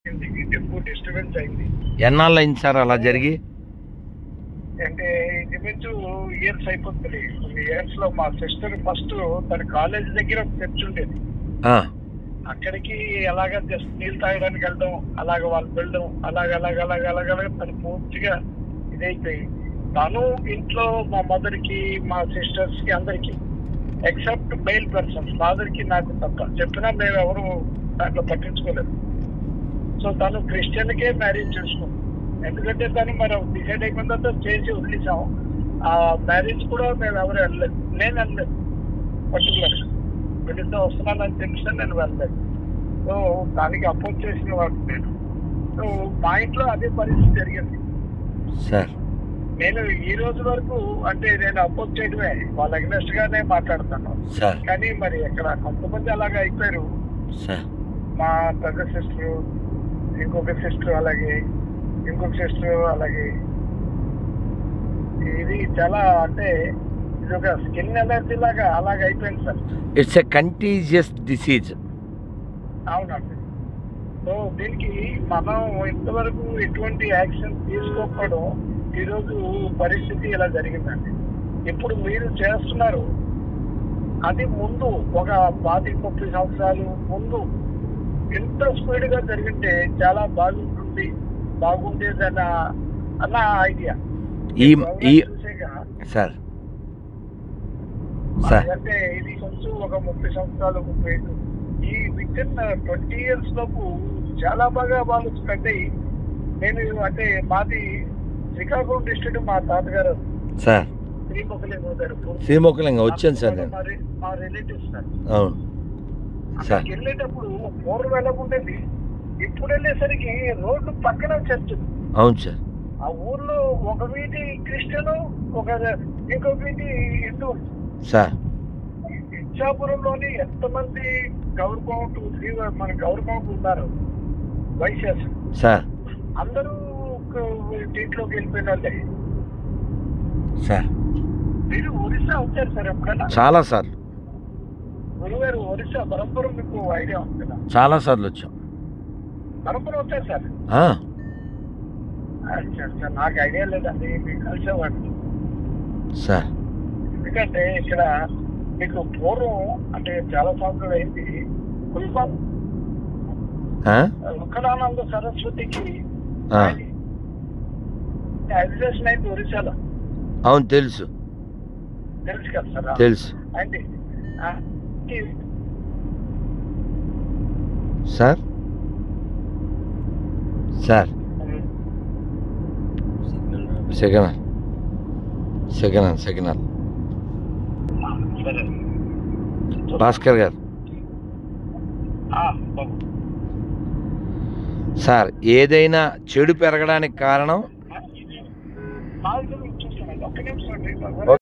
ఎక్కువ డిస్టర్బెన్స్ అయింది ఎన్నాళ్ళు అయింది సార్ అలా జరిగి అంటే ఇంచుమించు ఇయర్స్ అయిపోతుంది కొన్ని ఇయర్స్ లో మా సిస్టర్ ఫస్ట్ తన కాలేజ్ దగ్గర ఒక చర్చ్ ఉండేది ఆ, అక్కడికి ఎలాగ జస్ట్ నీళ్ళు తాగడానికి వెళ్ళడం అలాగ వాళ్ళు వెళ్ళడం అలాగ అలాగ అలాగ అలాగ అలాగ తను పూర్తిగా ఇదైపోయి తను ఇంట్లో మా మదర్ కి మా సిస్టర్స్ కి అందరికి ఎక్సెప్ట్ మెయిల్ పర్సన్స్ ఫాదర్ కి నాకు తప్ప చెప్పినా మేము ఎవరు దాంట్లో పట్టించుకోలేదు సో తను క్రిస్టియన్ కే మ్యారేజ్ చేసుకుంది ఎందుకంటే తను మరి డిసైడ్ అయిపోయిన తర్వాత చేసి వదిలేసాం ఆ మ్యారేజ్ కూడా మేము ఎవరు వెళ్ళలేదు నేను వెళ్ళలేదు పర్టికులర్ వీళ్ళతో వస్తున్నానని తెలిస్తే నేను వెళ్ళలేదు సో దానికి అపోజ్ చేసిన వాడు నేను సో మా ఇంట్లో అదే పరిస్థితి జరిగింది సార్ నేను ఈ రోజు వరకు అంటే నేను అపోజ్ చేయడమే వాళ్ళ అగ్నెస్ట్ గానే మాట్లాడతాను సార్ కానీ మరి ఎక్కడ కొంతమంది అలాగే అయిపోయారు సార్ మా పెద్ద సిస్టర్ ఇంకొక సిస్టర్ అలాగే ఇంకొక సిస్టర్ అలాగే ఇది చాలా అంటే ఇది ఒక స్కిన్ ఎలర్జీ లాగా అలాగే అయిపోయింది sir it's a contagious disease అవునండి సో దీనికి మనం ఇంతవరకు ఎటువంటి యాక్షన్ తీసుకోకపోవడం ఈరోజు పరిస్థితి ఇలా జరిగిందండి ఇప్పుడు మీరు చేస్తున్నారు అది ముందు ఒక పాతి ముప్పై సంవత్సరాలు ముందు ఎంత స్పీడ్ గా జరిగితే చాలా బాగుంటుంది బాగుండేదన్న అన్న ఐడియా ఈ ఈ సార్ సార్ అంటే ఇది కొంచెం ఒక ముప్పై సంవత్సరాలు ముప్పై ఐదు ఈ విత్ ఇన్ ట్వంటీ ఇయర్స్ లోపు చాలా బాగా వాళ్ళు స్ప్రెడ్ అయ్యి నేను అంటే మాది శ్రీకాకుళం డిస్ట్రిక్ట్ మా తాతగారు సార్ శ్రీముఖలింగ గారు శ్రీముఖలింగం వచ్చాను సార్ నేను మా రి- మా రిలేటివ్స్ సార్ అవును సార్ అక్కడికి వెళ్ళేటప్పుడు పూర్వం వెళ్ళకుండేది ఇప్పుడు వెళ్ళేసరికి రోడ్డు పక్కన చర్చ్ అవును సార్ ఆ ఊర్లో ఒక వీధి క్రిస్టియన్ ఒక ఇంకో వీధి హిందూ సార్ ఇచ్చాపురంలోని ఎంతమంది గౌరవం శ్రీ మన గౌరవం ఉన్నారు వైశ్యాస్ సార్ అందరూ ఒక దీంట్లోకి వెళ్ళిపోయిన వాళ్ళే సార్ మీరు ఒరిస్సా వచ్చారు సార్ ఎప్పుడైనా చాలా సార్లు గురుగారు ఒరిస్సా బరంపురం మీకు ఐడియా ఉంది కదా చాలా సార్లు వచ్చాం బరంపురం వచ్చారు సార్ ఆ, అచ్చా, అచ్చా, నాకు ఐడియా లేదండి మీకు కలిసేవాడిని సార్ ఎందుకంటే ఇక్కడ మీకు పూర్వం అంటే చాలా సంవత్సరాలు అయింది కుల్పం ఆ? దుఃఖానంద సరస్వతికి ఆ, అడ్మిషన్ అయింది ఒరిస్సాలో అవును తెలుసు తెలుసు కదా సార్ తెలుసు అంటే ఆ, ఈ- sir sir second second second సరే భాస్కర్ గారు ఆ, బాబు. సార్ ఏదైనా చెడు పెరగడానికి కారణం నాకు తెలియదు, చూస్తానండి ఒక్క నిమిషం అండి